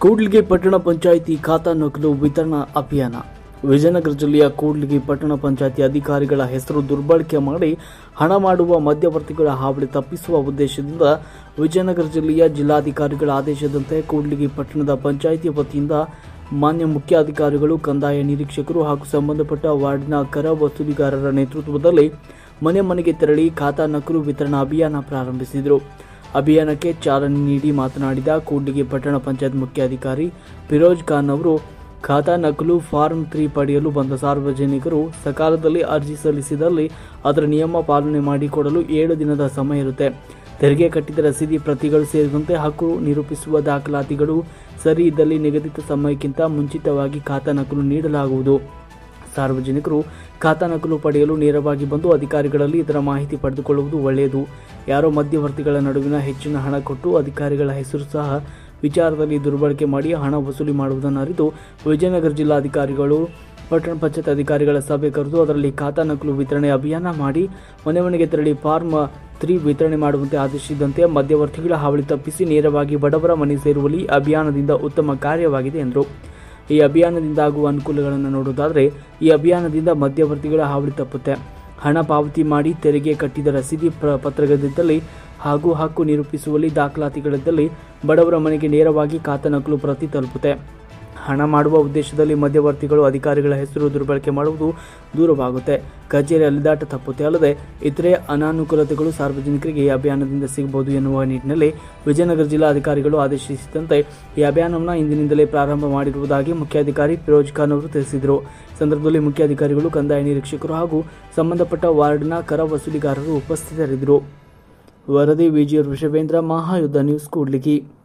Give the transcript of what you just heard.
ಕೂಡ್ಲಿಗಿ ಪಟ್ಟಣ ಪಂಚಾಯಿತಿ ಖಾತಾ ನಕಲು ವಿತರಣಾ ಅಭಿಯಾನ ವಿಜಯನಗರ ಜಿಲ್ಲೆಯ ಕೂಡ್ಲಿಗಿ ಪಟ್ಟಣ ಪಂಚಾಯಿತಿ ಅಧಿಕಾರಿಗಳ ಹೆಸರು ದುರ್ಬಳಕೆ ಮಾಡಿ ಹಣ ಮಾಡುವ ಮಧ್ಯವರ್ತಿಗಳ ಹಾವಳಿ ತಪ್ಪಿಸುವ ಉದ್ದೇಶದಿಂದ ವಿಜಯನಗರ ಜಿಲ್ಲೆಯ ಜಿಲ್ಲಾಧಿಕಾರಿಗಳ ಆದೇಶದಂತೆ ಕೂಡ್ಲಿಗಿ ಪಟ್ಟಣದ ಪಂಚಾಯಿತಿ ವತಿಯಿಂದ ಮಾನ್ಯ ಮುಖ್ಯಾಧಿಕಾರಿಗಳು ಕಂದಾಯ ನಿರೀಕ್ಷಕರು ಹಾಗೂ ಸಂಬಂಧಪಟ್ಟ ವಾರ್ಡ್ನ ಕರ ವಸೂಲಿಗಾರರ ನೇತೃತ್ವದಲ್ಲಿ ಮನೆ ಮನೆಗೆ ತೆರಳಿ ಖಾತಾ ನಕಲು ವಿತರಣಾ ಅಭಿಯಾನ ಪ್ರಾರಂಭಿಸಿದರು ಅಭಿಯಾನಕ್ಕೆ ಚಾಲನೆ ನೀಡಿ ಮಾತನಾಡಿದ ಕೂಡ್ಲಿಗಿ ಪಟ್ಟಣ ಪಂಚಾಯತ್ ಮುಖ್ಯಾಧಿಕಾರಿ ಫಿರೋಜ್ ಖಾನ್ ಅವರು ಖಾತಾ ನಕಲು ಫಾರ್ಮ್ ತ್ರೀ ಪಡೆಯಲು ಬಂದ ಸಾರ್ವಜನಿಕರು ಸಕಾಲದಲ್ಲಿ ಅರ್ಜಿ ಸಲ್ಲಿಸಿದಲ್ಲಿ ಅದರ ನಿಯಮ ಪಾಲನೆ ಮಾಡಿಕೊಡಲು ಏಳು ದಿನದ ಸಮಯ ಇರುತ್ತೆ ತೆರಿಗೆ ಕಟ್ಟಿದ ರಸೀದಿ ಪ್ರತಿಗಳು ಸೇರಿದಂತೆ ಹಕ್ಕು ನಿರೂಪಿಸುವ ದಾಖಲಾತಿಗಳು ಸರಿ ಇದ್ದಲ್ಲಿ ನಿಗದಿತ ಸಮಯಕ್ಕಿಂತ ಮುಂಚಿತವಾಗಿ ಖಾತಾ ನಕಲು ನೀಡಲಾಗುವುದು ಸಾರ್ವಜನಿಕರು ಖಾತಾ ನಕಲು ಪಡೆಯಲು ನೇರವಾಗಿ ಬಂದು ಅಧಿಕಾರಿಗಳಲ್ಲಿ ಇದರ ಮಾಹಿತಿ ಪಡೆದುಕೊಳ್ಳುವುದು ಒಳ್ಳೆಯದು ಯಾರೋ ಮಧ್ಯವರ್ತಿಗಳ ನಡುವಿನ ಹೆಚ್ಚಿನ ಹಣ ಕೊಟ್ಟು ಅಧಿಕಾರಿಗಳ ಹೆಸರು ಸಹ ವಿಚಾರದಲ್ಲಿ ದುರ್ಬಳಕೆ ಮಾಡಿ ಹಣ ವಸೂಲಿ ಮಾಡುವುದನ್ನು ಅರಿತು ವಿಜಯನಗರ ಜಿಲ್ಲಾಧಿಕಾರಿಗಳು ಪಟ್ಟಣ ಪಂಚಾಯತ್ ಅಧಿಕಾರಿಗಳ ಸಭೆ ಕರೆದು ಅದರಲ್ಲಿ ಖಾತಾ ನಕಲು ವಿತರಣೆ ಅಭಿಯಾನ ಮಾಡಿ ಮನೆ ಮನೆಗೆ ತೆರಳಿ ಫಾರ್ಮ್ ತ್ರೀ ವಿತರಣೆ ಮಾಡುವಂತೆ ಆದೇಶಿಸಿದಂತೆ ಮಧ್ಯವರ್ತಿಗಳ ಹಾವಳಿ ತಪ್ಪಿಸಿ ನೇರವಾಗಿ ಬಡವರ ಮನೆ ಸೇರುವಲ್ಲಿ ಅಭಿಯಾನದಿಂದ ಉತ್ತಮ ಕಾರ್ಯವಾಗಿದೆ ಎಂದರು ಈ ಅಭಿಯಾನದಿಂದ ಆಗುವ ಅನುಕೂಲಗಳನ್ನು ನೋಡುವುದಾದರೆ ಈ ಅಭಿಯಾನದಿಂದ ಮಧ್ಯವರ್ತಿಗಳ ಹಾವಳಿ ತಪ್ಪುತ್ತೆ ಹಣ ಪಾವತಿ ಮಾಡಿ ತೆರಿಗೆ ಕಟ್ಟಿದ ರಸೀದಿ ಪ್ರ ಪತ್ರಗಳಿದ್ದಲ್ಲಿ ಹಾಗೂ ಹಕ್ಕು ನಿರೂಪಿಸುವಲ್ಲಿ ದಾಖಲಾತಿಗಳಿದ್ದಲ್ಲಿ ಬಡವರ ಮನೆಗೆ ನೇರವಾಗಿ ಖಾತಾ ನಕಲು ಪ್ರತಿ ತಲುಪುತ್ತೆ ಹಣ ಮಾಡುವ ಉದ್ದೇಶದಲ್ಲಿ ಮಧ್ಯವರ್ತಿಗಳು ಅಧಿಕಾರಿಗಳ ಹೆಸರು ದುರ್ಬಳಕೆ ಮಾಡುವುದು ದೂರವಾಗುತ್ತೆ ಕಚೇರಿ ಅಲಿದಾಟ ತಪ್ಪುತ್ತೆ ಅಲ್ಲದೆ ಇತರೆ ಅನಾನುಕೂಲತೆಗಳು ಸಾರ್ವಜನಿಕರಿಗೆ ಈ ಅಭಿಯಾನದಿಂದ ಸಿಗಬಹುದು ಎನ್ನುವ ನಿಟ್ಟಿನಲ್ಲಿ ವಿಜಯನಗರ ಜಿಲ್ಲಾಧಿಕಾರಿಗಳು ಆದೇಶಿಸಿದಂತೆ ಈ ಅಭಿಯಾನವನ್ನು ಇಂದಿನಿಂದಲೇ ಪ್ರಾರಂಭ ಮಾಡಿರುವುದಾಗಿ ಮುಖ್ಯಾಧಿಕಾರಿ ಫಿರೋಜ್ ಖಾನ್ ಅವರು ತಿಳಿಸಿದರು ಸಂದರ್ಭದಲ್ಲಿ ಮುಖ್ಯಾಧಿಕಾರಿಗಳು ಕಂದಾಯ ನಿರೀಕ್ಷಕರು ಹಾಗೂ ಸಂಬಂಧಪಟ್ಟ ವಾರ್ಡ್ನ ಕರ ವಸೂಲಿಗಾರರು ಉಪಸ್ಥಿತರಿದ್ದರು ವರದಿ ವಿಜಯ ಋಷಭೇಂದ್ರ ಮಹಾಯುದ್ಧ ನ್ಯೂಸ್ ಕೂಡ್ಲಿಗಿ